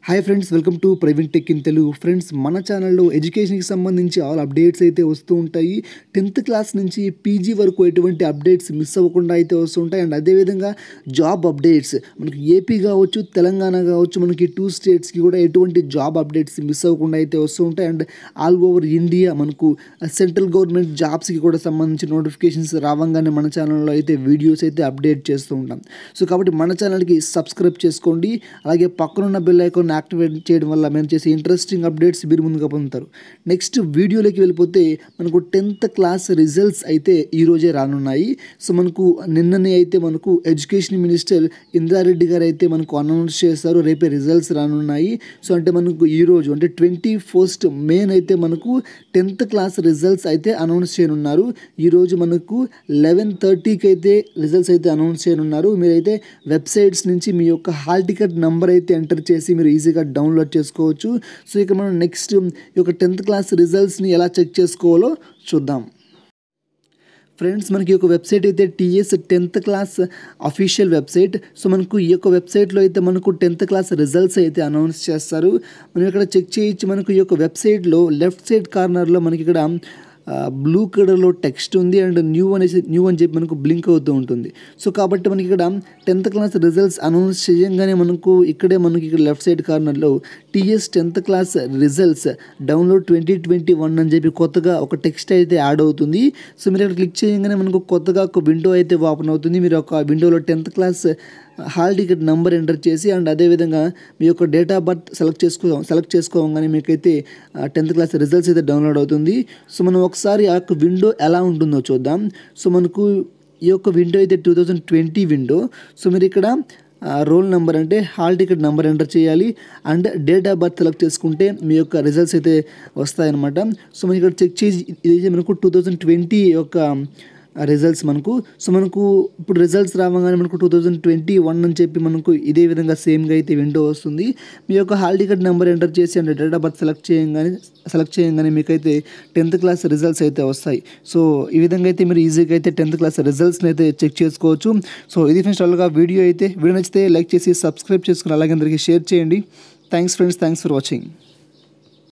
hi friends welcome to Praveen tech in Telugu friends మన ఛానల్లో ఎడ్యుకేషన్కి సంబంధించి ఆల్ అప్డేట్స్ అయితే వస్తూ ఉంటాయి టెన్త్ క్లాస్ నుంచి పీజీ వరకు ఎటువంటి అప్డేట్స్ మిస్ అవ్వకుండా అయితే వస్తూ ఉంటాయి అండ్ అదేవిధంగా జాబ్ అప్డేట్స్ మనకి ఏపీ కావచ్చు తెలంగాణ కావచ్చు మనకి టూ స్టేట్స్కి కూడా ఎటువంటి జాబ్ అప్డేట్స్ మిస్ అవ్వకుండా అయితే వస్తూ ఉంటాయి అండ్ ఆల్ ఓవర్ ఇండియా మనకు సెంట్రల్ గవర్నమెంట్ జాబ్స్కి కూడా సంబంధించి నోటిఫికేషన్స్ రావంగానే మన ఛానల్లో అయితే వీడియోస్ అయితే అప్డేట్ చేస్తూ ఉంటాం సో కాబట్టి మన ఛానల్కి సబ్స్క్రైబ్ చేసుకోండి అలాగే పక్కనున్న బెల్ ఐకాన్ యాక్టివేట్ చేయడం వల్ల మేము చేసే ఇంట్రెస్టింగ్ అప్డేట్స్ మీరు ముందుగా పొందుతారు నెక్స్ట్ వీడియోలోకి వెళ్ళిపోతే మనకు టెన్త్ క్లాస్ రిజల్ట్స్ అయితే ఈరోజే రానున్నాయి సో మనకు నిన్ననే అయితే మనకు ఎడ్యుకేషన్ మినిస్టర్ ఇంద్రారెడ్డి గారు అయితే మనకు అనౌన్స్ చేస్తారు రేపే రిజల్ట్స్ రానున్నాయి సో అంటే మనకు ఈరోజు అంటే ట్వంటీ ఫస్ట్ మేన్ అయితే మనకు టెన్త్ క్లాస్ రిజల్ట్స్ అయితే అనౌన్స్ చేయనున్నారు ఈరోజు మనకు లెవెన్ థర్టీకి అయితే రిజల్ట్స్ అయితే అనౌన్స్ చేయనున్నారు మీరైతే వెబ్సైట్స్ నుంచి మీ యొక్క హాల్ టికెట్ నెంబర్ అయితే ఎంటర్ చేసి మీరు ఈజీగా డౌన్లోడ్ చేసుకోవచ్చు సో ఇక మనం నెక్స్ట్ ఈ యొక్క టెన్త్ క్లాస్ రిజల్ట్స్ని ఎలా చెక్ చేసుకోవాలో చూద్దాం ఫ్రెండ్స్ మనకి ఒక వెబ్సైట్ అయితే TS tenth class official website so మనకు ఈ యొక్క వెబ్సైట్లో అయితే మనకు టెన్త్ క్లాస్ రిజల్ట్స్ అయితే అనౌన్స్ చేస్తారు మనం ఇక్కడ చెక్ చేయొచ్చు మనకు ఈ యొక్క వెబ్సైట్లో లెఫ్ట్ సైడ్ కార్నర్లో మనకి ఇక్కడ బ్లూ కలర్లో టెక్స్ట్ ఉంది అండ్ న్యూ అనేసి న్యూ అని చెప్పి మనకు బ్లింక్ అవుతూ ఉంటుంది సో కాబట్టి మనకి ఇక్కడ టెన్త్ క్లాస్ రిజల్ట్స్ అనౌన్స్ చేయంగానే మనకు ఇక్కడే మనకి ఇక్కడ లెఫ్ట్ సైడ్ కార్నర్లో TS tenth class results download twenty twenty one అని చెప్పి కొత్తగా ఒక టెక్స్ట్ అయితే యాడ్ అవుతుంది సో మీరు ఇక్కడ క్లిక్ చేయగానే మనకు కొత్తగా ఒక విండో అయితే ఓపెన్ అవుతుంది మీరు ఒక విండోలో tenth class hall ticket number enter చేసి అండ్ అదేవిధంగా మీ యొక్క డేట్ ఆఫ్ బర్త్ సెలెక్ట్ చేసుకో సెలెక్ట్ చేసుకోగానే మీకైతే టెన్త్ క్లాస్ రిజల్ట్స్ అయితే డౌన్లోడ్ అవుతుంది సో మనం ఒకసారి ఆ యొక్క విండో ఎలా ఉంటుందో చూద్దాం సో మనకు ఈ యొక్క విండో అయితే two thousand twenty window so మీరు ఇక్కడ రోల్ నెంబర్ అంటే హాల్ టికెట్ నెంబర్ ఎంటర్ చేయాలి and date of birth select చేసుకుంటే మీ యొక్క రిజల్ట్స్ అయితే వస్తాయన్నమాట సో మనం ఇక్కడ చెక్ చేసి ఇది మనకు టూ థౌజండ్ ట్వంటీ యొక్క రిజల్ట్స్ మనకు సో మనకు ఇప్పుడు రిజల్ట్స్ రావగానే మనకు టూ థౌజండ్ ట్వంటీ వన్ అని చెప్పి మనకు ఇదే విధంగా సేమ్గా అయితే విండో వస్తుంది మీ యొక్క హాల్ టికెట్ నెంబర్ ఎంటర్ చేసి and date of birth select చేయగానే సెలెక్ట్ చేయగానే మీకైతే టెన్త్ క్లాస్ రిజల్ట్స్ అయితే వస్తాయి సో ఈ విధంగా అయితే మీరు ఈజీగా అయితే టెన్త్ క్లాస్ రిజల్ట్స్ని అయితే చెక్ చేసుకోవచ్చు సో ఇది ఫ్రెండ్స్ ఆల్గా వీడియో అయితే వీడియో నచ్చితే లైక్ చేసి సబ్స్క్రైబ్ చేసుకుని అలాగే అందరికీ షేర్ చేయండి thanks friends thanks for watching